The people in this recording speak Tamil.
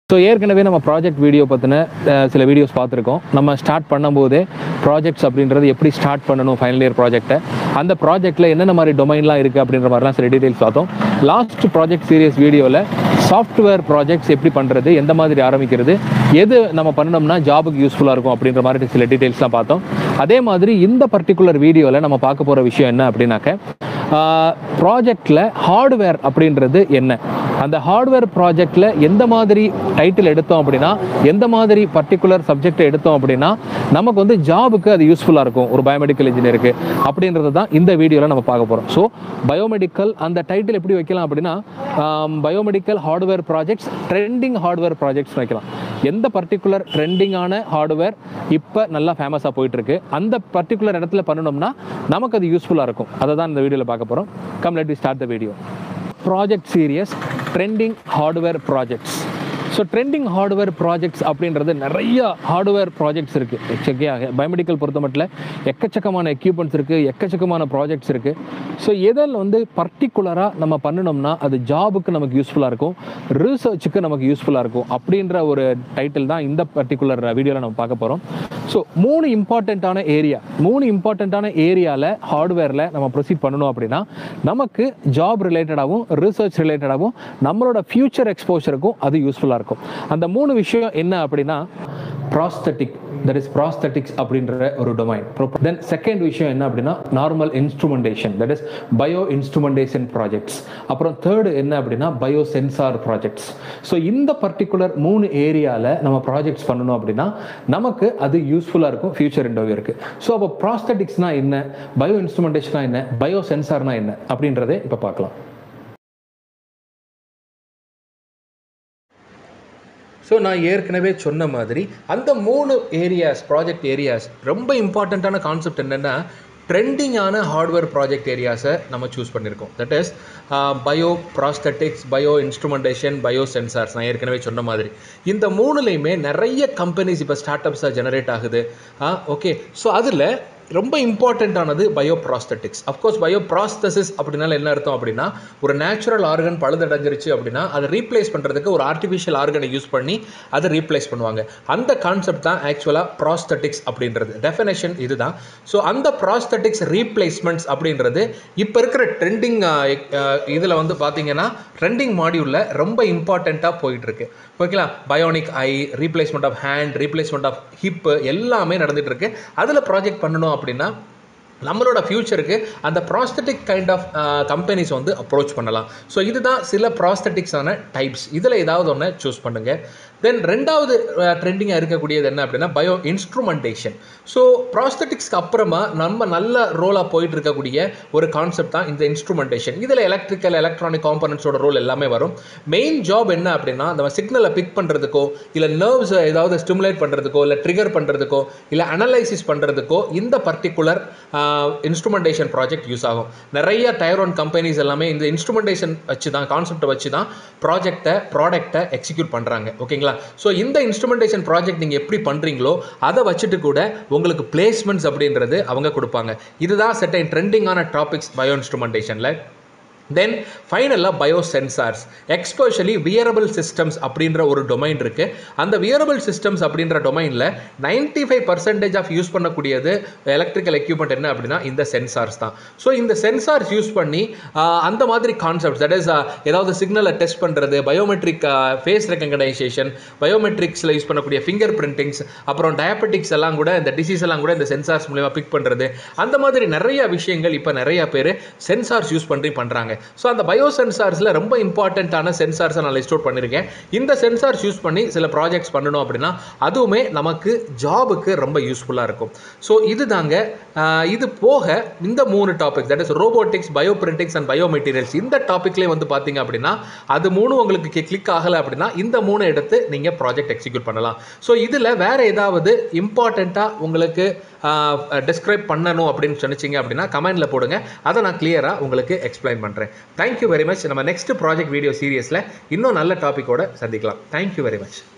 ஸோ ஏற்கனவே நம்ம ப்ராஜெக்ட் வீடியோ பற்றின சில வீடியோஸ் பார்த்துருக்கோம் நம்ம ஸ்டார்ட் பண்ணும்போதே ப்ராஜெக்ட்ஸ் அப்படின்றது எப்படி ஸ்டார்ட் பண்ணணும் ஃபைனல் இயர் ப்ராஜெக்ட்டை அந்த ப்ராஜெக்ட்டில் என்னென்ன மாதிரி டொமைன்லாம் இருக்குது அப்படின்ற மாதிரிலாம் சில டீடைல்ஸ் பார்த்தோம் லாஸ்ட் ப்ராஜெக்ட் சீரியஸ் வீடியோவில் சாஃப்ட்வேர் ப்ராஜெக்ட்ஸ் எப்படி பண்ணுறது எந்த மாதிரி ஆரம்பிக்கிறது எது நம்ம பண்ணோம்னா ஜாபுக்கு யூஸ்ஃபுல்லாக இருக்கும் அப்படின்ற மாதிரி சில டீடைல்ஸ்லாம் பார்த்தோம் அதே மாதிரி இந்த பர்டிகுலர் வீடியோவில் நம்ம பார்க்க போகிற விஷயம் என்ன அப்படின்னாக்க ப்ராஜெக்டில் ஹார்ட்வேர் அப்படின்றது என்ன அந்த ஹார்ட்வேர் ப்ராஜெக்டில் எந்த மாதிரி டைட்டில் எடுத்தோம் அப்படின்னா எந்த மாதிரி பர்டிகுலர் சப்ஜெக்ட் எடுத்தோம் அப்படின்னா நமக்கு வந்து ஜாபுக்கு அது யூஸ்ஃபுல்லாக இருக்கும் ஒரு பயோமெடிக்கல் இன்ஜினியருக்கு அப்படின்றது தான் இந்த வீடியோவில் நம்ம பார்க்க போகிறோம் ஸோ பயோமெடிக்கல் அந்த டைட்டில் எப்படி வைக்கலாம் அப்படின்னா biomedical hardware projects trending hardware projects வைக்கலாம் எந்த பர்டிகுலர் ட்ரெண்டிங்கான ஹார்ட்வேர் இப்போ நல்லா ஃபேமஸாக போயிட்டு இருக்கு அந்த பர்டிகுலர் இடத்துல பண்ணணும்னா நமக்கு அது யூஸ்ஃபுல்லாக இருக்கும் அதை தான் இந்த வீடியோவில் பார்க்க போகிறோம் come let we start the video project series trending hardware projects so trending hardware projects அப்படின்றது நிறைய ஹார்ட்வேர் ப்ராஜெக்ட்ஸ் இருக்குது எச்சக்கையாக பயோமெடிக்கல் பொறுத்த மட்டும் எக்கச்சக்கமான எக்யூப்மெண்ட்ஸ் இருக்குது எக்கச்சக்கமான ப்ராஜெக்ட்ஸ் இருக்குது ஸோ எதில் வந்து பர்டிகுலராக நம்ம பண்ணணும்னா அது ஜாபுக்கு நமக்கு யூஸ்ஃபுல்லாக இருக்கும் ரிசர்ச்சுக்கு நமக்கு யூஸ்ஃபுல்லாக இருக்கும் அப்படின்ற ஒரு டைட்டில் தான் இந்த பர்டிகுலர் வீடியோவில் நம்ம பார்க்க போகிறோம் ஸோ மூணு இம்பார்ட்டண்ட்டான ஏரியா மூணு இம்பார்ட்டண்ட்டான ஏரியாவில் ஹார்ட்வேரில் நம்ம ப்ரொசீட் பண்ணணும் அப்படின்னா நமக்கு ஜாப் ரிலேட்டடாகவும் ரிசர்ச் ரிலேட்டடாகவும் நம்மளோட ஃபியூச்சர் எக்ஸ்போஷருக்கும் அது யூஸ்ஃபுல்லாக இருக்கும் அந்த மூணு விஷயம் என்ன அப்படின்னா ப்ராஸ்தட்டிக் தட் இஸ் ப்ராஸ்தட்டிக்ஸ் அப்படின்ற ஒரு டொமைன் தென் செகண்ட் விஷயம் என்ன அப்படின்னா normal instrumentation that is bio instrumentation projects அப்புறம் தேர்டு என்ன அப்படின்னா பயோ சென்சார் ப்ராஜெக்ட்ஸ் ஸோ இந்த பர்டிகுலர் மூணு ஏரியாவில் நம்ம ப்ராஜெக்ட்ஸ் பண்ணணும் அப்படின்னா நமக்கு அது யூஸ்ஃபுல்லாக இருக்கும் ஃபியூச்சர் இன்டர்வியூருக்கு ஸோ அப்போ ப்ராஸ்தட்டிக்ஸ்னா என்ன பயோ இன்ஸ்ட்ருமெண்டேஷனா என்ன பயோ சென்சார்னா என்ன அப்படின்றதே இப்போ பார்க்கலாம் ஸோ நான் ஏற்கனவே சொன்ன மாதிரி அந்த மூணு ஏரியாஸ் ப்ராஜெக்ட் ஏரியாஸ் ரொம்ப இம்பார்ட்டண்ட்டான கான்செப்ட் என்னென்னா ட்ரெண்டிங்கான ஹார்ட்வேர் ப்ராஜெக்ட் ஏரியாஸை நம்ம சூஸ் பண்ணியிருக்கோம் that is bio prosthetics bio instrumentation bio sensors நான் ஏற்கனவே சொன்ன மாதிரி இந்த மூணுலேயுமே நிறைய கம்பெனிஸ் இப்போ ஸ்டார்ட் அப்ஸாக ஜெனரேட் ஆகுது ஓகே ஸோ அதில் ரொம்ப இம்பார்ட்டண்ட்டானது bio prosthetics of course bio prosthesis அப்படின்னால என்ன அர்த்தம் அப்படின்னா ஒரு நேச்சுரல் ஆர்கன் பழுதடைஞ்சிருச்சு அப்படின்னா அதை ரீப்ளேஸ் பண்ணுறதுக்கு ஒரு ஆர்டிஃபிஷியல் ஆர்கனை யூஸ் பண்ணி அதை ரீப்ளேஸ் பண்ணுவாங்க அந்த கான்செப்ட் தான் ஆக்சுவலாக ப்ராஸ்தட்டிக்ஸ் அப்படின்றது டெஃபினேஷன் இதுதான் ஸோ அந்த ப்ராஸ்தட்டிக்ஸ் ரீப்ளேஸ்மெண்ட்ஸ் அப்படின்றது இப்போ இருக்கிற ட்ரெண்டிங் இதில் வந்து பார்த்தீங்கன்னா ட்ரெண்டிங் மாடியூலில் ரொம்ப இம்பார்ட்டண்ட்டாக போயிட்டுருக்கு ஓகேங்களா bionic eye replacement of hand replacement of hip எல்லாமே நடந்துட்டு இருக்கு அதில் ப்ராஜெக்ட் பண்ணணும் அப்படின்னா நம்மளோட ஃப்யூச்சருக்கு அந்த ப்ராஸ்தட்டிக் கைண்ட் ஆஃப் கம்பெனிஸ் வந்து அப்ரோச் பண்ணலாம் ஸோ இதுதான் சில ப்ராஸ்தட்டிக்ஸான டைப்ஸ் இதில் ஏதாவது ஒன்று சூஸ் பண்ணுங்கள் தென் ரெண்டாவது ட்ரெண்டிங்காக இருக்கக்கூடியது என்ன அப்படின்னா பயோ இன்ஸ்ட்ருமெண்டேஷன் ஸோ ப்ராஸ்தட்டிக்ஸ்க்கு அப்புறமா நம்ம நல்ல ரோலாக போயிட்டு இருக்கக்கூடிய ஒரு கான்செப்ட் தான் இந்த இன்ஸ்ட்ருமெண்டேஷன் இதில் எலக்ட்ரிக்கல் எலக்ட்ரானிக் காம்பனன்ஸோட ரோல் எல்லாமே வரும் மெயின் ஜாப் என்ன அப்படின்னா நம்ம சிக்னலை பிக் பண்ணுறதுக்கோ இல்லை நர்வ்ஸ் ஏதாவது ஸ்டிமுலேட் பண்ணுறதுக்கோ இல்லை ட்ரிகர் பண்ணுறதுக்கோ இல்லை அனலைசிஸ் பண்ணுறதுக்கோ இந்த பர்டிகுலர் இன்ஸ்ட்ருமெண்டேஷன் ப்ராஜெக்ட் யூஸ் ஆகும் நிறைய டயர் ஒன் கம்பெனிஸ் எல்லாமே இந்த இன்ஸ்ட்ருமெண்டேஷன் வச்சு தான் கான்செப்டை வச்சு தான் ப்ராஜெக்டை ப்ராடக்ட்டை எக்ஸிக்யூட் பண்ணுறாங்க ஓகேங்களா ஸோ இந்த இன்ஸ்ட்ருமெண்டேஷன் ப்ராஜெக்ட் நீங்கள் எப்படி பண்ணுறீங்களோ அதை வச்சுட்டு கூட உங்களுக்கு பிளேஸ்மெண்ட்ஸ் அப்படின்றது அவங்க கொடுப்பாங்க இதுதான் செட்டைன் ட்ரெண்டிங்கான டாபிக்ஸ் பயோ இன்ஸ்ட்ருமெண்டேஷனில் தென் ஃபைனலாக bio sensors especially wearable systems அப்படின்ற ஒரு டொமைன் இருக்குது அந்த வியரபிள் சிஸ்டம்ஸ் அப்படின்ற டொமைனில் ninety five percentage of use பண்ணக்கூடியது எலக்ட்ரிக்கல் எக்யூப்மெண்ட் என்ன அப்படின்னா இந்த சென்சார்ஸ் தான் ஸோ இந்த சென்சார்ஸ் யூஸ் பண்ணி அந்த மாதிரி கான்செப்ட்ஸ் தட் இஸ் ஏதாவது சிக்னலை டெஸ்ட் பண்ணுறது பயோமெட்ரிக் ஃபேஸ் ரெக்கக்னைசேஷன் பயோமெட்ரிக்ஸில் யூஸ் பண்ணக்கூடிய ஃபிங்கர் பிரிண்டிங்ஸ் அப்புறம் டயபெட்டிக்ஸ் எல்லாம் கூட இந்த டிசீஸ் எல்லாம் கூட இந்த சென்சார்ஸ் மூலயமா பிக் பண்ணுறது அந்த மாதிரி நிறைய விஷயங்கள் இப்போ நிறைய பேர் சென்சார்ஸ் யூஸ் பண்ணி பண்ணுறாங்க ஸோ அந்த பயோ சென்சார்ஸில் ரொம்ப இம்பார்ட்டண்ட்டான சென்சார்ஸை நான் லிஸ்ட் அவுட் பண்ணியிருக்கேன் இந்த சென்சார்ஸ் யூஸ் பண்ணி சில ப்ராஜெக்ட்ஸ் பண்ணணும் அப்படின்னா அதுவுமே நமக்கு ஜாபுக்கு ரொம்ப யூஸ்ஃபுல்லாக இருக்கும் ஸோ இது தாங்க இது போக இந்த மூணு topic that is robotics bio printings and bio materials இந்த டாப்பிக்லேயே வந்து பார்த்தீங்க அப்படின்னா அது மூணு உங்களுக்கு கிளிக் ஆகலை அப்படின்னா இந்த மூணு எடுத்து நீங்கள் ப்ராஜெக்ட் எக்ஸிக்யூட் பண்ணலாம் ஸோ இதில் வேறு ஏதாவது இம்பார்ட்டண்ட்டாக உங்களுக்கு டிஸ்கிரைப் பண்ணணும் அப்படின்னு சொன்னிச்சிங்க அப்படின்னா கமெண்டில் போடுங்க அதை நான் கிளியராக உங்களுக்கு எக்ஸ்பிளைன் பண்ணுறேன் தேங்க்யூ வெரி மச் நம்ம நெக்ஸ்ட் ப்ராஜெக்ட் வீடியோ சீரியஸில் இன்னும் நல்ல டாப்பிக்கோட சந்திக்கலாம் தேங்க்யூ வெரி மச்